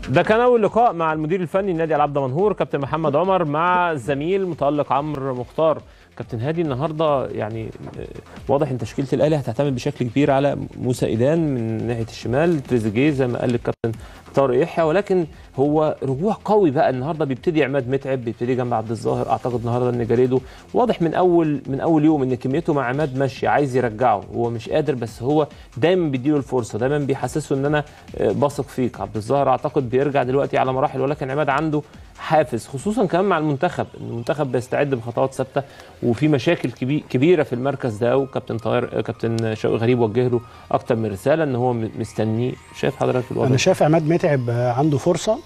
ده كان اول لقاء مع المدير الفني لنادي العاب دمنهور كابتن محمد عمر مع الزميل متالق عمرو مختار كابتن هادي النهارده يعني آه، واضح ان تشكيله الاهلي هتعتمد بشكل كبير على موسى ايدان من ناحيه الشمال تريزيجيه زي ما قال الكابتن طارق يحيى ولكن هو رجوع قوي بقى النهارده بيبتدي عماد متعب بيبتدي جنب عبد الظاهر اعتقد النهارده ان جاريدو واضح من اول من اول يوم ان كميته مع عماد ماشيه عايز يرجعه هو مش قادر بس هو دايما بيديله الفرصه دايما بيحسسه ان انا آه، بثق فيك عبد الظاهر اعتقد بيرجع دلوقتي على مراحل ولكن عماد عنده حافز خصوصا كمان مع المنتخب المنتخب بيستعد بخطوات ثابته وفي مشاكل كبي- كبيره في المركز ده وكابتن طاهر كابتن شوقي غريب وجه له اكتر من رساله ان هو م- مستنيه شايف حضرتك الوضع انا شايف عماد متعب آه، عنده فرصه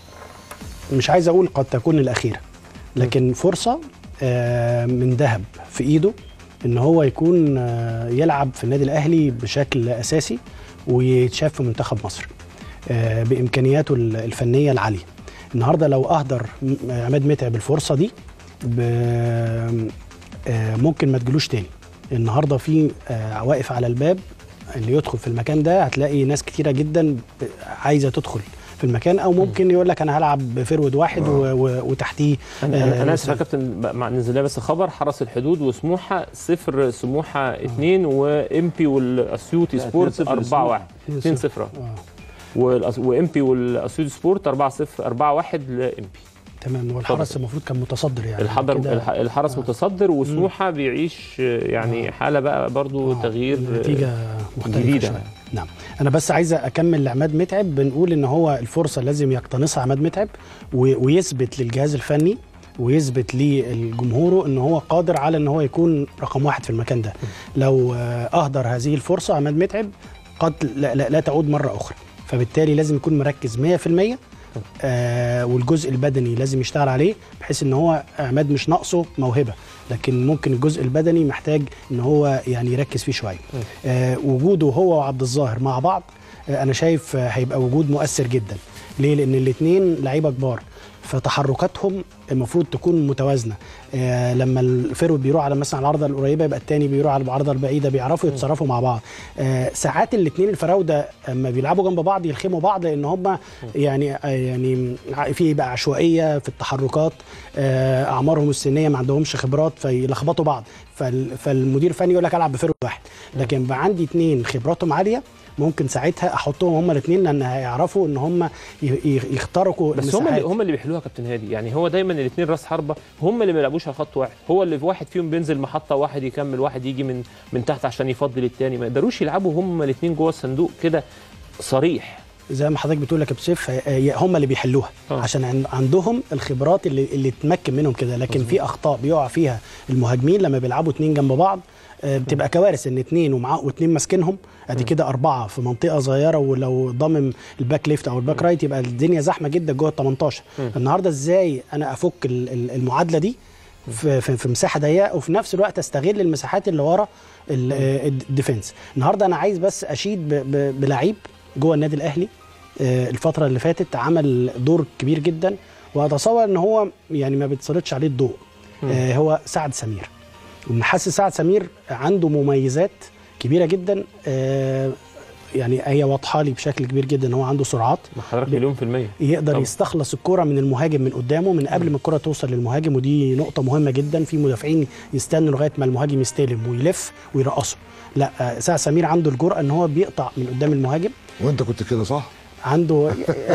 مش عايز اقول قد تكون الاخيره لكن فرصه آه، من ذهب في ايده ان هو يكون آه، يلعب في النادي الاهلي بشكل اساسي ويتشاف في منتخب مصر آه، بامكانياته ال- الفنيه العاليه النهارده لو اهدر م- عماد متعب الفرصه دي ب- آه، ممكن ما تجيلوش تاني النهارده في آه، واقف على الباب اللي يدخل في المكان ده هتلاقي ناس كتيره جدا ب- عايزه تدخل في المكان او ممكن يقول لك انا هلعب بفرود واحد و- و- وتحتيه انا انا, أنا آه، اسف يا كابتن ب- مع نزل لها بس خبر حرس الحدود وسموحه صفر سموحه اثنين وامبي والاسيوطي سبورت 2-0 4 1 2-0. 2 0 آه. وامبي والاسيوطي سبورت 4 0 4 1 لامبي تمام والحرس المفروض كان متصدر يعني الحضر كده الح- الحرس آه. متصدر وسموحه بيعيش آه، يعني حاله بقى برضو آه، تغيير آه، نتيجه مختلفه جديدة. شويه نعم انا بس عايز اكمل لعماد متعب بنقول ان هو الفرصه لازم يقتنصها عماد متعب و- ويثبت للجهاز الفني ويثبت لجمهوره ان هو قادر على ان هو يكون رقم واحد في المكان ده لو آه، اهدر هذه الفرصه عماد متعب قد لا, لا, لا تعود مره اخرى فبالتالي لازم يكون مركز 100% آه والجزء البدني لازم يشتغل عليه بحيث ان هو عماد مش ناقصه موهبه لكن ممكن الجزء البدني محتاج ان هو يعني يركز فيه شويه آه وجوده هو وعبد الظاهر مع بعض آه انا شايف آه هيبقى وجود مؤثر جدا ليه لان الاثنين لعيبه كبار فتحركاتهم المفروض تكون متوازنه آه لما الفيرود بيروح على مثلا العرضه القريبه يبقى الثاني بيروح على العرضه البعيده بيعرفوا يتصرفوا مع بعض آه ساعات الاثنين الفراوده اما بيلعبوا جنب بعض يلخموا بعض لان هم يعني آه يعني في بقى عشوائيه في التحركات آه اعمارهم السنيه ما عندهمش خبرات فيلخبطوا بعض فال- فالمدير الفني يقول لك العب بفيرود واحد لكن بقى عندي اثنين خبراتهم عاليه ممكن ساعتها احطهم هم الاثنين لان هيعرفوا ان هم ي- ي- يخترقوا بس هم اللي المساحات. هم اللي بيحلوها كابتن هادي يعني هو دايما الاثنين راس حربه هم اللي ما بيلعبوش على خط واحد هو اللي واحد فيهم بينزل محطه واحد يكمل واحد يجي من من تحت عشان يفضل الثاني ما يقدروش يلعبوا هم الاثنين جوه الصندوق كده صريح زي ما حضرتك بتقول يا كابتن سيف هي- هم اللي بيحلوها آه. عشان عن- عندهم الخبرات اللي اللي تمكن منهم كده لكن في اخطاء بيقع فيها المهاجمين لما بيلعبوا اتنين جنب بعض آه، بتبقى كوارث ان اتنين ومعاه واتنين ماسكينهم ادي كده اربعه في منطقه صغيره ولو ضامم الباك ليفت او الباك رايت يبقى الدنيا زحمه جدا جوه ال 18 النهارده ازاي انا افك ال- ال- المعادله دي في, في, في مساحه ضيقه وفي نفس الوقت استغل المساحات اللي ورا ال- آه، الديفنس النهارده انا عايز بس اشيد ب- ب- بلعيب جوه النادي الاهلي آه، الفتره اللي فاتت عمل دور كبير جدا واتصور ان هو يعني ما بيتسلطش عليه الضوء آه، هو سعد سمير حاسس سعد سمير عنده مميزات كبيره جدا آه، يعني هي واضحه لي بشكل كبير جدا ان هو عنده سرعات ما حضرتك مليون في المية يقدر طبعا. يستخلص الكرة من المهاجم من قدامه من قبل ما الكرة توصل للمهاجم ودي نقطة مهمة جدا في مدافعين يستنوا لغاية ما المهاجم يستلم ويلف ويرقصه لا آه، سعد سمير عنده الجرأة ان هو بيقطع من قدام المهاجم وانت كنت كده صح؟ عنده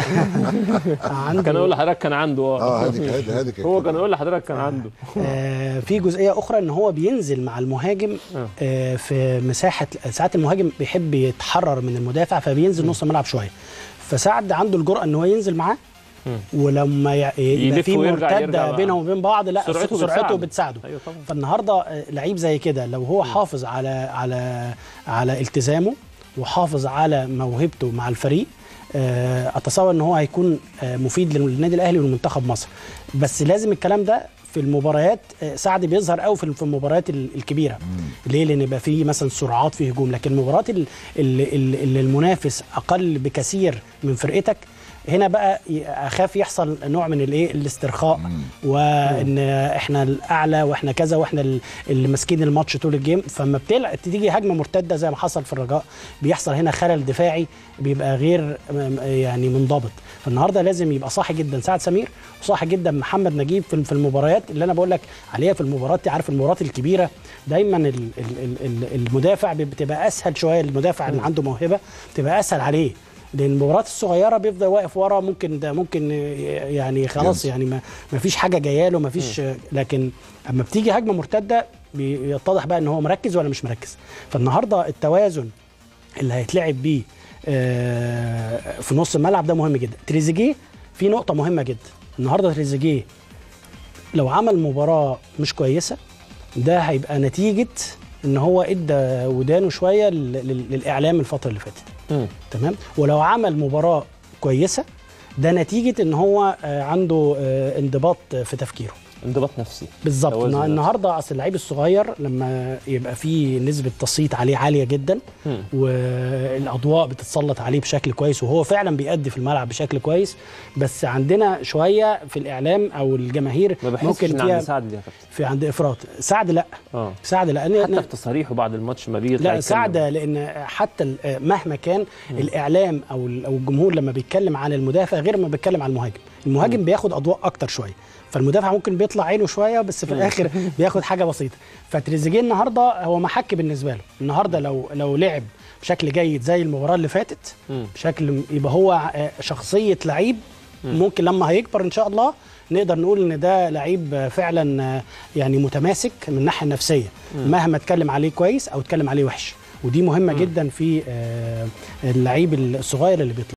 عنده كان اقول لحضرتك كان عنده اه اه هادي هادي هادي كده. هو كان اقول لحضرتك كان عنده آه، في جزئيه اخرى ان هو بينزل مع المهاجم آه، في مساحه ساعات المهاجم بيحب يتحرر من المدافع فبينزل نص الملعب شويه فسعد عنده الجرأه ان هو ينزل معاه ولما ي- يبقى يلف في ويرجع- يرجع مرتده بقى. بينهم وبين بعض لا سرعته سرعته, بتساعده. بتساعده ايوه طبعا فالنهارده آه، لعيب زي كده لو هو حافظ على على على التزامه وحافظ على موهبته مع الفريق آه، اتصور ان هو هيكون آه، مفيد للنادي الاهلي والمنتخب مصر بس لازم الكلام ده في المباريات آه، سعد بيظهر قوي في في المباريات ال- الكبيره ليه لان يبقى فيه مثلا سرعات في هجوم لكن المباريات ال- اللي, اللي اللي المنافس اقل بكثير من فرقتك هنا بقى ي- اخاف يحصل نوع من الايه الاسترخاء وان احنا الاعلى واحنا كذا واحنا ال- اللي ماسكين الماتش طول الجيم فما بتلع تيجي هجمه مرتده زي ما حصل في الرجاء بيحصل هنا خلل دفاعي بيبقى غير م- يعني منضبط فالنهارده لازم يبقى صاحي جدا سعد سمير وصاحي جدا محمد نجيب في في المباريات اللي انا بقول لك عليها في المباريات عارف المباريات الكبيره دايما ال- ال- ال- ال- المدافع بتبقى اسهل شويه المدافع اللي عنده موهبه بتبقى اسهل عليه لان المباريات الصغيره بيفضل واقف ورا ممكن ده ممكن يعني خلاص ينسى. يعني ما ما فيش حاجه جايه له ما فيش لكن اما بتيجي هجمه مرتده بيتضح بقى ان هو مركز ولا مش مركز فالنهارده التوازن اللي هيتلعب بيه آه، في نص الملعب ده مهم جدا تريزيجيه في نقطه مهمه جدا النهارده تريزيجيه لو عمل مباراه مش كويسه ده هيبقى نتيجه ان هو ادى ودانه شويه لل- لل- للاعلام الفتره اللي فاتت مم. تمام ولو عمل مباراه كويسه ده نتيجه ان هو آه، عنده آه، انضباط في تفكيره انضباط نفسي بالظبط توازن النه- نفسي. النهارده اصل اللعيب الصغير لما يبقى فيه نسبه تصيت عليه عاليه جدا مم. والاضواء بتتسلط عليه بشكل كويس وهو فعلا بيأدي في الملعب بشكل كويس بس عندنا شويه في الاعلام او الجماهير ما بحسش ممكن ان فيها عند سعد دي يا كابتن في عند افراط سعد لا اه سعد لا لأن- حتى في تصاريحه بعد الماتش ما بيطلع لا يتكلم. سعد لان حتى ال- مهما كان الاعلام او ال- او الجمهور لما بيتكلم عن المدافع غير ما بيتكلم عن المهاجم المهاجم بياخد اضواء اكتر شويه فالمدافع ممكن بيطلع عينه شويه بس في الاخر بياخد حاجه بسيطه فتريزيجيه النهارده هو محك بالنسبه له النهارده لو لو لعب بشكل جيد زي المباراه اللي فاتت مم. بشكل يبقى هو آه، شخصيه لعيب ممكن لما هيكبر ان شاء الله نقدر نقول ان ده لعيب آه، فعلا آه، يعني متماسك من الناحيه النفسيه مهما اتكلم عليه كويس او اتكلم عليه وحش ودي مهمه جدا في آه، اللعيب الصغير اللي بيطلع